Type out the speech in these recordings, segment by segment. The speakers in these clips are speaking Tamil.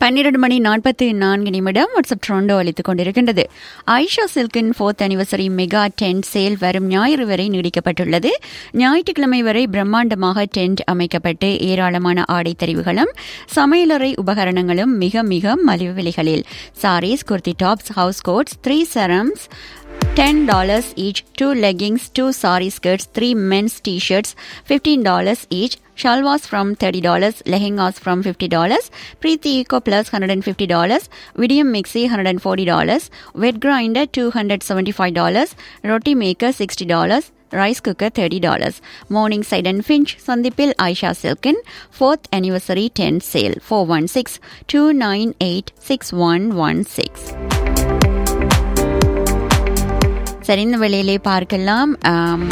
பன்னிரண்டு மணி நாற்பத்தி நான்கு நிமிடம் வாட்ஸ்அப் ட்ரோண்டோ அளித்துக் கொண்டிருக்கின்றது ஐஷா சில்கின் fourth anniversary mega tent sale வரும் ஞாயிறு வரை நீடிக்கப்பட்டுள்ளது ஞாயிற்றுக்கிழமை வரை பிரம்மாண்டமாக டென்ட் அமைக்கப்பட்டு ஏராளமான ஆடை தெரிவுகளும் சமையலறை உபகரணங்களும் மிக மிக மலிவு விலைகளில் sarees kurti tops house coats three சரம்ஸ் $10 each, two leggings, two sari skirts, three men's t-shirts, $15 each, shalwas from $30, lehengas from $50, Preeti Eco Plus $150, Vidium Mixi $140, wet grinder $275, roti maker $60, rice cooker thirty dollars Morningside and அண்ட் ஃபின்ச் சந்திப்பில் ஐஷா சில்கின் fourth anniversary tent sale four one six two nine eight six one one six சரி இந்த வேளையிலே பார்க்கலாம் ஆம்,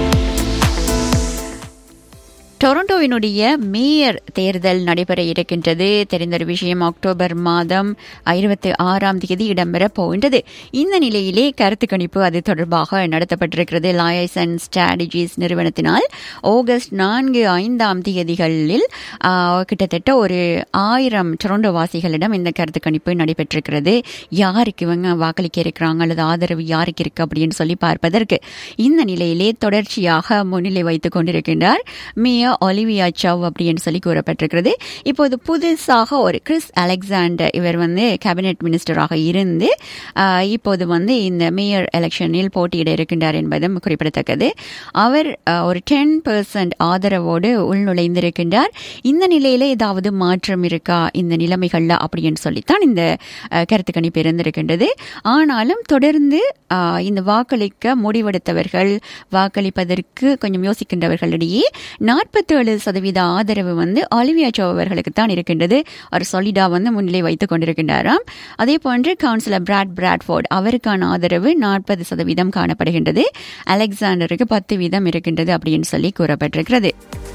டொரண்டோவினுடைய மேயர் தேர்தல் நடைபெற இருக்கின்றது தெரிந்த ஒரு விஷயம் அக்டோபர் மாதம் இருபத்தி ஆறாம் தேதி இடம்பெற போகின்றது இந்த நிலையிலே கருத்து கணிப்பு அது தொடர்பாக நடத்தப்பட்டிருக்கிறது லாயஸ் அண்ட் ஸ்ட்ராட்டஜிஸ் நிறுவனத்தினால் ஆகஸ்ட் நான்கு ஐந்தாம் தேதிகளில் ஆ, கிட்டத்தட்ட ஒரு ஆயிரம் டொரண்டோ வாசிகளிடம் இந்த கருத்து கணிப்பு நடைபெற்றிருக்கிறது யாருக்கு இவங்க வாக்களிக்க இருக்கிறாங்க அல்லது ஆதரவு யாருக்கு இருக்கு அப்படின்னு சொல்லி பார்ப்பதற்கு இந்த நிலையிலே தொடர்ச்சியாக முன்னிலை வைத்துக் கொண்டிருக்கின்றார் மியா ஒலிவியா சவ் அப்படின்னு சொல்லி கூறப்பட்டிருக்கிறது இப்போது புதுசாக ஒரு கிறிஸ் அலெக்சாண்டர் இவர் வந்து கேபினெட் மினிஸ்டராக இருந்து ஆஹ், இப்போது வந்து இந்த மேயர் எலெக்ஷனில் போட்டியிட இருக்கின்றார் என்பதும் குறிப்பிடத்தக்கது அவர் ஆஹ், ஒரு டென் பெர்சன்ட் ஆதரவோடு உள்நுழைந்திருக்கின்றார் இந்த நிலையில ஏதாவது மாற்றம் இருக்கா இந்த நிலைமைகள்ல அப்படின்னு சொல்லித்தான் இந்த ஆஹ், கருத்து கணிப்பு இருந்திருக்கின்றது ஆனாலும் தொடர்ந்து ஆஹ், இந்த வாக்களிக்க முடிவெடுத்தவர்கள் வாக்களிப்பதற்கு கொஞ்சம் யோசிக்கின்றவர்களிடையே நாற்பத்தேழு சதவீத ஆதரவு வந்து ஆலிவியா சோ அவர்களுக்கு தான் இருக்கின்றது அவர் சொலிடா வந்து முன்னிலை வைத்துக் கொண்டிருக்கின்றாராம் அதே போன்று கவுன்சிலர் பிராட் பிராட்ஃபோர்ட் அவருக்கான ஆதரவு நாற்பது சதவீதம் காணப்படுகின்றது அலெக்சாண்டருக்கு பத்து வீதம் இருக்கின்றது அப்படின்னு சொல்லி கூறப்பட்டிருக்கிறது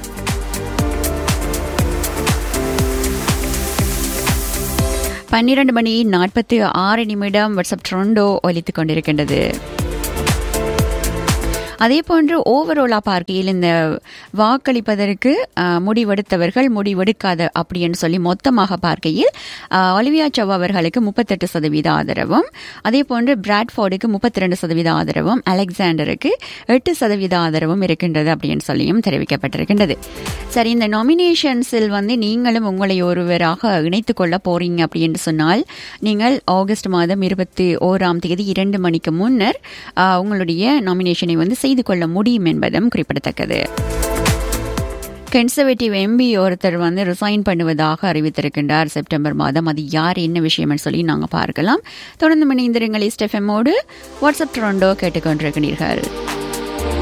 பன்னிரண்டு மணி நாற்பத்தி ஆறு நிமிடம் வாட்ஸ்அப் ட்ரோண்டோ ஒலித்துக் கொண்டிருக்கின்றது அதே போன்று ஓவரோலா பார்க்கையில் இந்த வாக்களிப்பதற்கு ஆஹ், முடிவெடுத்தவர்கள் முடிவெடுக்காத அப்படின்னு சொல்லி மொத்தமாக பார்க்கையில் ஆஹ், ஒலிவியா சவ் அவர்களுக்கு முப்பத்தெட்டு சதவீத ஆதரவும் அதே போன்று பிராட்ஃபோர்டுக்கு முப்பத்தி ரெண்டு சதவீத ஆதரவும் அலெக்சாண்டருக்கு எட்டு சதவீத ஆதரவும் இருக்கின்றது அப்படின்னு சொல்லியும் தெரிவிக்கப்பட்டிருக்கின்றது சரி இந்த நாமினேஷன்ஸில் வந்து நீங்களும் உங்களை ஒருவராக இணைத்துக் கொள்ள போறீங்க அப்படின்னு சொன்னால் நீங்கள் ஆகஸ்ட் மாதம் இருபத்தி ஓராம் தேதி இரண்டு மணிக்கு முன்னர் ஆஹ், உங்களுடைய நாமினேஷனை வந்து செய்து கொள்ள முடியும் என்பதும் குறிப்பிடத்தக்கது கன்சர்வேட்டிவ் எம்பி ஒருத்தர் வந்து ரிசைன் பண்ணுவதாக அறிவித்திருக்கின்றார் செப்டம்பர் மாதம் அது யார் என்ன விஷயம்னு சொல்லி நாங்கள் பார்க்கலாம் தொடர்ந்து மணிந்திருங்கள் ஸ்டெஃபமோடு வாட்ஸ்அப் டொரண்டோ கேட்டுக்கொண்டிருக்கிறீர்கள்